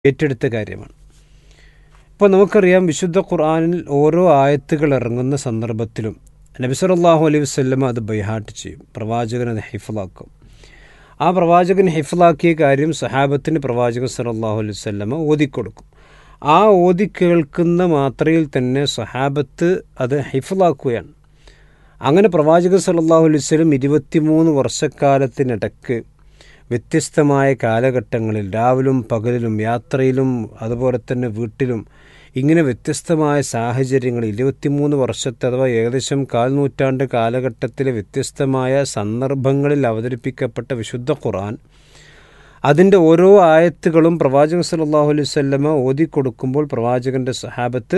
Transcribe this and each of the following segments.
ഏറ്റെടുത്ത കാര്യമാണ് ഇപ്പോൾ നമുക്കറിയാം വിശുദ്ധ ഖുർആനിൽ ഓരോ ആയത്തുകൾ ഇറങ്ങുന്ന സന്ദർഭത്തിലും നബി സല്ലല്ലാഹു അലൈഹി വസല്ലമ അത് ബൈഹാട്ട് ചെയ്യും പ്രവാചകൻ അത് ഹിഫലാക്കും ആ പ്രവാചകൻ ഹിഫലാക്കിയ കാര്യം സഹാബത്തിന് പ്രവാചകൻ സല്ലല്ലാഹു അലൈഹി വസല്ലമ ഓതിക്കൊടുക്കും ആ ഓതി കേൾക്കുന്ന മാത്രയിൽ തന്നെ സഹാബത്ത് അത് ഹിഫലാക്കുകയാണ് അങ്ങനെ പ്രവാചകൻ സല്ലല്ലാഹു അലൈഹി വസല്ലം ഇരുപത്തിമൂന്ന് വർഷക്കാലത്തിനിടക്ക് വ്യത്യസ്തമായ കാലഘട്ടങ്ങളിൽ രാവിലും പകലിലും യാത്രയിലും അതുപോലെ തന്നെ വീട്ടിലും ഇങ്ങനെ വ്യത്യസ്തമായ സാഹചര്യങ്ങൾ ഇരുപത്തിമൂന്ന് വർഷത്തെ അഥവാ ഏകദേശം കാൽ നൂറ്റാണ്ട് കാലഘട്ടത്തിലെ വ്യത്യസ്തമായ സന്ദർഭങ്ങളിൽ അവതരിപ്പിക്കപ്പെട്ട വിശുദ്ധ ഖുർആൻ അതിൻ്റെ ഓരോ ആയത്തുകളും പ്രവാചകൻ സല്ലല്ലാഹു അലൈഹി വസല്ലമ ഓതി കൊടുക്കുമ്പോൾ പ്രവാചകൻ്റെ സഹാബത്ത്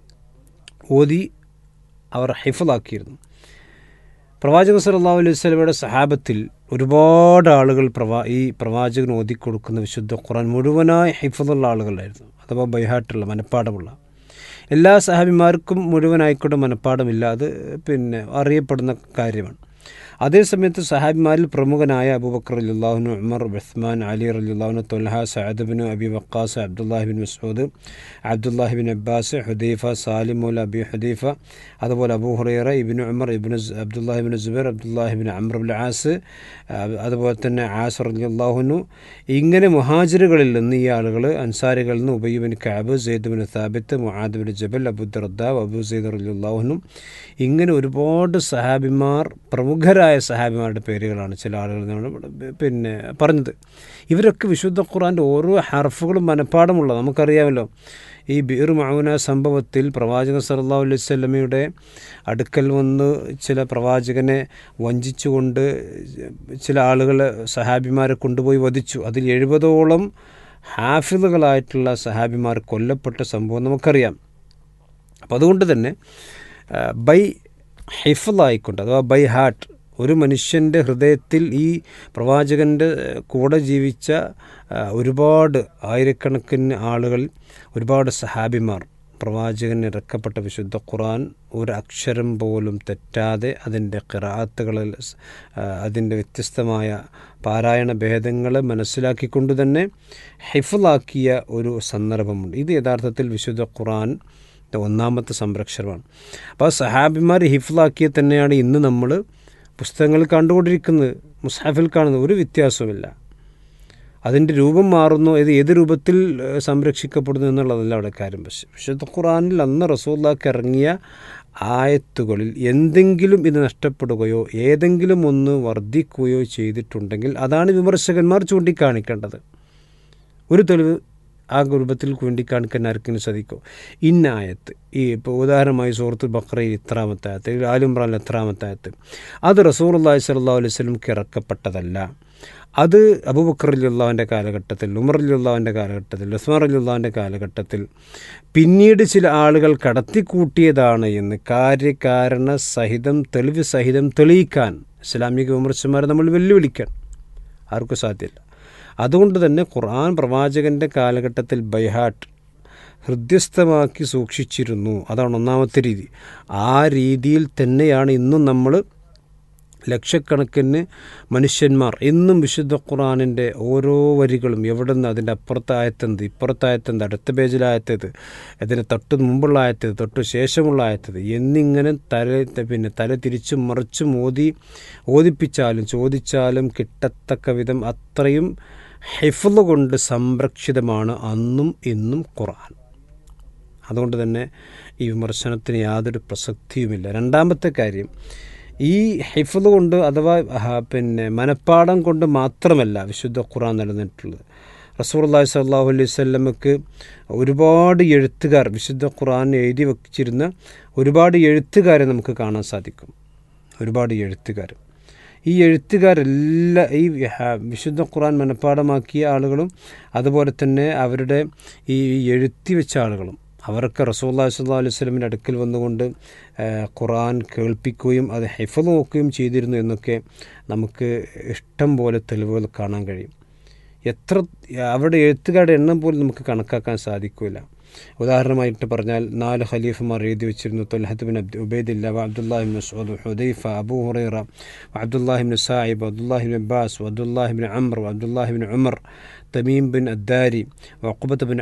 ഓതി അവർ ഹിഫലാക്കിയിരുന്നു പ്രവാചകൻ സല്ലല്ലാഹു അലൈഹി വസല്ലമയുടെ സഹാബത്തിൽ ഒരുപാട് ആളുകൾ പ്രവാ ഈ പ്രവാചകൻ ഓതിക്കൊടുക്കുന്ന വിശുദ്ധ ഖുർആൻ മുഴുവനായി ഹിഫലുള്ള ആളുകളായിരുന്നു അഥവാ ബൈഹാട്ടുള്ള മനഃപ്പാടമുള്ള എല്ലാ സഹാബിമാർക്കും മുഴുവനായിക്കോട്ടെ മനഃപ്പാടമില്ല അത് പിന്നെ അറിയപ്പെടുന്ന കാര്യമാണ് അതേസമയത്ത് സഹാബിമാരിൽ പ്രമുഖനായ അബൂബക്കർ അല്ലാഹുനു ഉമർ ഉസ്മാൻ അലി റലിള്ളാഹുനു തൊൽഹ സഅദ്ബിനു അബി വക്കാസ് അബ്ദുല്ലാഹിബിൻ മസൂദ് അബ്ദുല്ലാഹിബിൻ അബ്ബാസ് ഹുദൈഫ സാലിം മൗല അബി ഹുദൈഫ അതുപോലെ അബൂ ഹുറൈറ ഇബിൻ ഉമർ ഇബിൻ അബ്ദുല്ലാഹിബിൻ ജുബൈർ അബ്ദുല്ലാഹിബിൻ അമ്രബുൽ ആസ് അതുപോലെ തന്നെ ആസ് റലിള്ളാഹുനു ഇങ്ങനെ മുഹാജിറുകളിൽ നിന്ന് ഈ ആളുകൾ അൻസാരികളിൽ നിന്ന് ഉബയ്യബിൻ കാബ് സെയ്ദ് ബിൻ സാബിത്ത് മുഹാദ് ബിൻ ജബൽ അബുദ്ദർദാവ് അബു സെയ്ദ് റലിള്ളാഹുനും ഇങ്ങനെ ഒരുപാട് സഹാബിമാർ പ്രമുഖരായ സഹാബിമാരുടെ പേരുകളാണ് ചില ആളുകൾ നമ്മൾ പിന്നെ പറഞ്ഞത് ഇവരൊക്കെ വിശുദ്ധ ഖുറാൻ്റെ ഓരോ ഹർഫുകളും മനഃപ്പാടമുള്ള നമുക്കറിയാമല്ലോ ഈ ബീർ മൗന സംഭവത്തിൽ പ്രവാചകൻ സല്ലല്ലാഹു അലൈഹി വസല്ലമയുടെ അടുക്കൽ വന്ന് ചില പ്രവാചകനെ വഞ്ചിച്ചുകൊണ്ട് ചില ആളുകൾ സഹാബിമാരെ കൊണ്ടുപോയി വധിച്ചു അതിൽ എഴുപതോളം ഹാഫിളുകളായിട്ടുള്ള സഹാബിമാർ കൊല്ലപ്പെട്ട സംഭവം നമുക്കറിയാം അപ്പോൾ അതുകൊണ്ട് തന്നെ ബൈ ഹിഫലായിക്കൊണ്ട് അഥവാ ബൈ ഹാർട്ട് ഒരു മനുഷ്യൻ്റെ ഹൃദയത്തിൽ ഈ പ്രവാചകൻ്റെ കൂടെ ജീവിച്ച ഒരുപാട് ആയിരക്കണക്കിന് ആളുകൾ ഒരുപാട് സഹാബിമാർ പ്രവാചകൻ ഇറക്കപ്പെട്ട വിശുദ്ധ ഖുറാൻ ഒരു അക്ഷരം പോലും തെറ്റാതെ അതിൻ്റെ കിറാത്തുകളിൽ അതിൻ്റെ വ്യത്യസ്തമായ പാരായണ ഭേദങ്ങളെ മനസ്സിലാക്കിക്കൊണ്ട് തന്നെ ഹിഫലാക്കിയ ഒരു സന്ദർഭമുണ്ട് ഇത് യഥാർത്ഥത്തിൽ വിശുദ്ധ ഖുറാൻ ഒന്നാമത്തെ സംരക്ഷണമാണ് അപ്പോൾ സഹാബിമാർ ഹിഫ്ലാക്കിയ തന്നെയാണ് ഇന്ന് നമ്മൾ പുസ്തകങ്ങൾ കണ്ടുകൊണ്ടിരിക്കുന്നത് മുസാഫിൽ കാണുന്നത് ഒരു വ്യത്യാസവുമില്ല അതിൻ്റെ രൂപം മാറുന്നു ഇത് ഏത് രൂപത്തിൽ സംരക്ഷിക്കപ്പെടുന്നു എന്നുള്ളതല്ല അവിടെ കാര്യം പക്ഷേ വിശുദ്ധ ഖുറാനിൽ അന്ന് റസൂല്ലാക്ക് ഇറങ്ങിയ ആയത്തുകളിൽ എന്തെങ്കിലും ഇത് നഷ്ടപ്പെടുകയോ ഏതെങ്കിലും ഒന്ന് വർദ്ധിക്കുകയോ ചെയ്തിട്ടുണ്ടെങ്കിൽ അതാണ് വിമർശകന്മാർ ചൂണ്ടിക്കാണിക്കേണ്ടത് ഒരു തെളിവ് ആ രൂപത്തിൽ ചൂണ്ടിക്കാണിക്കാൻ ആർക്കെങ്കിലും സാധിക്കും ഇന്ന ആയത്ത് ഈ ഇപ്പോൾ ഉദാഹരണമായി സുഹൃത്ത് ബക്രയിൽ ഇത്രാമത്തെ ആയത്ത് ആലുംറാൻ എത്രാമത്തെ ആയത്ത് അത് റസൂർ അള്ളാഹി സല്ലാ അലൈഹി സ്വലംക്ക് ഇറക്കപ്പെട്ടതല്ല അത് അബൂബക്കർ അലിയുള്ളാവിൻ്റെ കാലഘട്ടത്തിൽ ഉമർ അലിയുള്ളാവിൻ്റെ കാലഘട്ടത്തിൽ ഉസ്മാൻ അലിയുള്ളാവിൻ്റെ കാലഘട്ടത്തിൽ പിന്നീട് ചില ആളുകൾ കടത്തിക്കൂട്ടിയതാണ് എന്ന് കാര്യകാരണ സഹിതം തെളിവ് സഹിതം തെളിയിക്കാൻ ഇസ്ലാമിക വിമർശന്മാരെ നമ്മൾ വെല്ലുവിളിക്കാൻ ആർക്കും സാധ്യമല്ല അതുകൊണ്ട് തന്നെ ഖുർആൻ പ്രവാചകൻ്റെ കാലഘട്ടത്തിൽ ബൈഹാട്ട് ഹൃദ്യസ്ഥമാക്കി സൂക്ഷിച്ചിരുന്നു അതാണ് ഒന്നാമത്തെ രീതി ആ രീതിയിൽ തന്നെയാണ് ഇന്നും നമ്മൾ ലക്ഷക്കണക്കിന് മനുഷ്യന്മാർ ഇന്നും വിശുദ്ധ ഖുറാനിൻ്റെ ഓരോ വരികളും എവിടെ നിന്ന് അതിൻ്റെ അപ്പുറത്തായത്തെന്ത് ഇപ്പുറത്തായത്തെന്ത് അടുത്ത പേജിലായത്തത് അതിന് തൊട്ട് മുമ്പുള്ള ആയത്തത് തൊട്ട് ശേഷമുള്ള ആയത്തത് എന്നിങ്ങനെ തല പിന്നെ തല തിരിച്ചും മറിച്ചും ഓതി ഓതിപ്പിച്ചാലും ചോദിച്ചാലും കിട്ടത്തക്ക വിധം അത്രയും ഹെഫുള്ള കൊണ്ട് സംരക്ഷിതമാണ് അന്നും ഇന്നും ഖുർആൻ അതുകൊണ്ട് തന്നെ ഈ വിമർശനത്തിന് യാതൊരു പ്രസക്തിയുമില്ല രണ്ടാമത്തെ കാര്യം ഈ ഹിഫ്ല് കൊണ്ട് അഥവാ പിന്നെ മനപ്പാടം കൊണ്ട് മാത്രമല്ല വിശുദ്ധ ഖുറാൻ നിലനിന്നിട്ടുള്ളത് റസൂർല്ലാഹി സല്ലാഹു അലൈഹി സ്വല്ലമക്ക് ഒരുപാട് എഴുത്തുകാർ വിശുദ്ധ ഖുറാൻ എഴുതി വച്ചിരുന്ന ഒരുപാട് എഴുത്തുകാരെ നമുക്ക് കാണാൻ സാധിക്കും ഒരുപാട് എഴുത്തുകാർ ഈ എഴുത്തുകാരെല്ലാം ഈ വിശുദ്ധ ഖുറാൻ മനഃപ്പാടമാക്കിയ ആളുകളും അതുപോലെ തന്നെ അവരുടെ ഈ എഴുത്തി വെച്ച ആളുകളും അവർക്ക് റസൂല്ലാ സല്ലാ അലൈഹി സ്വലമിൻ്റെ അടുക്കൽ വന്നുകൊണ്ട് ഖുറാൻ കേൾപ്പിക്കുകയും അത് ഹെഫൽ നോക്കുകയും ചെയ്തിരുന്നു എന്നൊക്കെ നമുക്ക് ഇഷ്ടം പോലെ തെളിവുകൾ കാണാൻ കഴിയും എത്ര അവരുടെ എഴുത്തുകാരുടെ എണ്ണം പോലും നമുക്ക് കണക്കാക്കാൻ സാധിക്കില്ല ഉദാഹരണമായിട്ട് പറഞ്ഞാൽ നാല് ഖലീഫുമാർ എഴുതി വെച്ചിരുന്നു തൊൽഹത്ത് ബിൻ അബ്ദ് ഉബൈദില്ല അബ്ദുല്ലാഹിബിൻ മസൂദ് ഹുദൈഫ അബൂ ഹുറൈറ അബ്ദുല്ലാഹിബിൻ സായിബ് അബ്ദുല്ലാഹിബിൻ അബ്ബാസ് അബ്ദുല്ലാഹിബിൻ അമർ അബ്ദുല്ലാഹിബിൻ ഉമർ തമീം ബിൻ അദ്ദാരി വഖബത്ത് ബിൻ